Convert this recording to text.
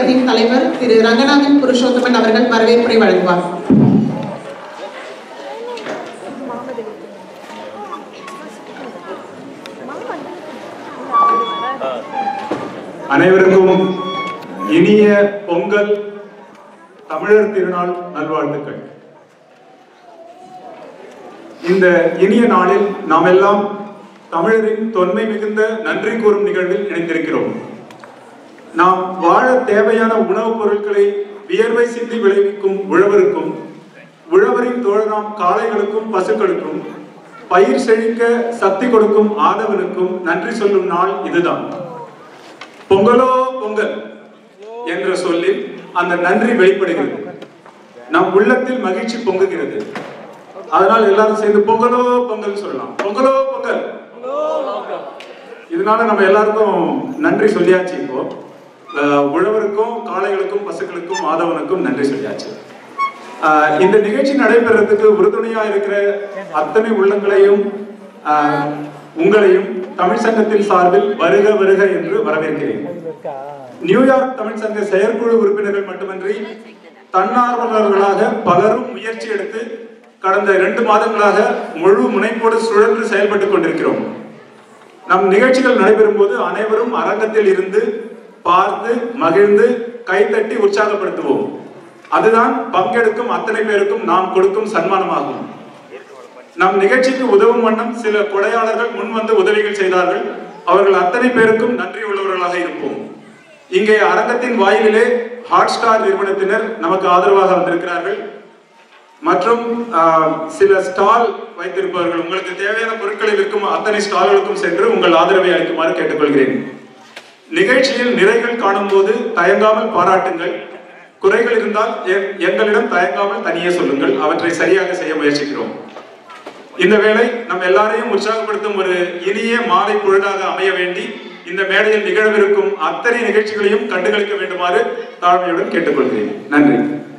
கழகத்தின் தலைவர் திரு ரங்கநாதன் புருஷோத்தமன் அவர்கள் வரவேற்புரை வழங்குவார் அனைவருக்கும் இனிய பொங்கல் தமிழர் திருநாள் நல்வாழ்த்துக்கள் இந்த இனிய நாளில் நாம் எல்லாம் தமிழரின் தொன்மை மிகுந்த நன்றி கூறும் நிகழ்வில் இணைந்திருக்கிறோம் நாம் வாழ தேவையான உணவுப் பொருட்களை வியர்வை சிந்தி விளைவிக்கும் உழவருக்கும் உழவரின் தோழராம் காளைகளுக்கும் பசுக்களுக்கும் பயிர் செழிக்க சக்தி கொடுக்கும் ஆதவனுக்கும் நன்றி சொல்லும் நாள் இதுதான் பொங்கலோ பொங்கல் என்ற சொல்லில் அந்த நன்றி வெளிப்படுகிறது நம் உள்ளத்தில் மகிழ்ச்சி பொங்குகிறது அதனால் எல்லாரும் சேர்ந்து பொங்கலோ பொங்கல் சொல்லலாம் பொங்கலோ பொங்கல் இதனால நம்ம எல்லாருக்கும் நன்றி சொல்லியாச்சு இப்போ அஹ், உழவருக்கும் காளைகளுக்கும் பசுக்களுக்கும் மாதவனுக்கும் நன்றி சொல்லியாச்சு அஹ், இந்த நிகழ்ச்சி நடைபெறதுக்கு உறுதுணையா இருக்கிற அத்தனை உள்ளங்களையும் அஹ், உங்களையும் தமிழ் சங்கத்தின் சார்பில் வருக வருக என்று வரவேற்கிறேன் நியூயார்க் தமிழ் சங்க செயற்குழு உறுப்பினர்கள் மட்டுமின்றி தன்னார்வலர்களாக பலரும் முயற்சி எடுத்து கடந்த இரண்டு மாதங்களாக முழு முனைப்போடு சுழன்று செயல்பட்டுக் கொண்டிருக்கிறோம் நம் நிகழ்ச்சிகள் நடைபெறும் போது அனைவரும் அரங்கத்தில் இருந்து பார்த்து மகிழ்ந்து கைத்தட்டி உற்சாகப்படுத்துவோம் அதுதான் பங்கெடுக்கும் அத்தனை பேருக்கும் நாம் கொடுக்கும் சன்மானமாகும் நம் நிகழ்ச்சிக்கு உதவும் வண்ணம் சில கொடையாளர்கள் முன் வந்து உதவிகள் செய்தார்கள் அவர்கள் அத்தனை பேருக்கும் நன்றி உள்ளவர்களாக இருப்போம் இங்கே அரங்கத்தின் வாயிலிலே ஹாட் ஸ்டார் நிறுவனத்தினர் நமக்கு ஆதரவாக வந்திருக்கிறார்கள் மற்றும் ஆஹ், சில ஸ்டால் வைத்திருப்பவர்கள் உங்களுக்கு தேவையான பொருட்களை விற்கும் அத்தனை ஸ்டால்களுக்கும் சென்று உங்கள் ஆதரவை அளிக்குமாறு கேட்டுக்கொள்கிறேன் நிகழ்ச்சியில் நிறைகள் காணும்போது தயங்காமல் பாராட்டுங்கள் குறைகள் இருந்தால் எ- எங்களிடம் தயங்காமல் தனியே சொல்லுங்கள் அவற்றை சரியாக செய்ய முயற்சிக்கிறோம் இந்த வேளை நம்ம எல்லாரையும் உற்சாகப்படுத்தும் ஒரு இனிய மாலை பொழுதாக அமைய வேண்டி இந்த மேடையில் நிகழவிருக்கும் அத்தனை நிகழ்ச்சிகளையும் கண்டுகளிக்க வேண்டுமாறு தாழ்மையுடன் கேட்டுக்கொள்கிறேன் நன்றி